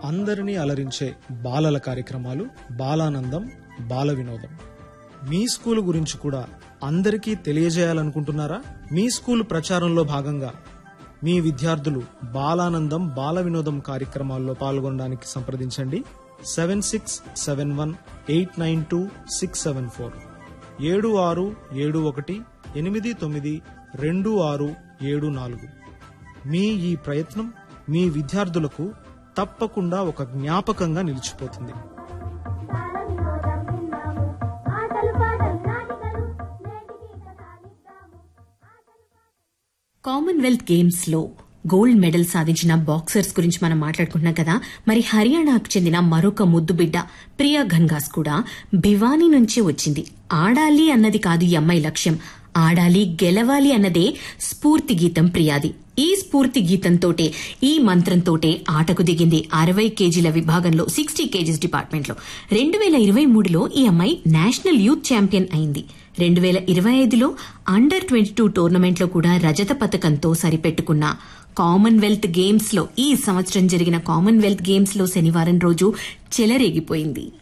అందరినీ అలరించే బాలల కార్యక్రమాలు బాలానందం బాల వినోదం మీ స్కూల్ గురించి కూడా అందరికీ తెలియజేయాలనుకుంటున్నారా మీ స్కూల్ ప్రచారంలో భాగంగా మీ విద్యార్థులు బాలానందం బాల వినోదం కార్యక్రమాల్లో పాల్గొనడానికి సంప్రదించండి seven six seven one eight nine two six seven four ఏడు ఆరు ఏడు ఒకటి ఎనిమిది తొమ్మిది రెండు ఆరు ఏడు నాలుగు మీ ఈ ప్రయత్నం మీ విద్యార్థులకు తప్పకుండా ఒక జ్ఞాపకంగా నిలిచిపోతుంది బాలవినోదం విన్నాము ఆటలు పాటలు నాటికలు నేటికి కథాలిద్దాము కామన్వెల్త్ గేమ్స్ లో గోల్డ్ మెడల్ సాధించిన బాక్సర్స్ గురించి మనం మాట్లాడుకుంటున్నాం కదా మరి హర్యానాకు చెందిన మరొక ముద్దు బిడ్డ ప్రియా ఘన్గాస్ కూడా భివానీ నుంచే వచ్చింది ఆడాలి అన్నది కాదు ఈ అమ్మాయి లక్ష్యం ఆడాలి గెలవాలి అన్నదే స్ఫూర్తి గీతం ప్రియాది ఈ స్ఫూర్తి గీతంతోటే ఈ మంత్రంతోటే ఆటకు దిగింది అరవై కేజీల విభాగంలో సిక్స్టీ కేజీస్ డిపార్ట్మెంట్ లో రెండు వేల ఇరవై మూడులో ఈ అమ్మాయి నేషనల్ యూత్ ఛాంపియన్ అయింది రెండు వేల ఇరవై ఐదులో అండర్ ట్వంటీ టూ టోర్నమెంట్లో కూడా రజత పథకంతో సరిపెట్టుకున్న కామన్వెల్త్ గేమ్స్ లో ఈ సంవత్సరం జరిగిన కామన్వెల్త్ గేమ్స్ లో శనివారం రోజు చెలరేగిపోయింది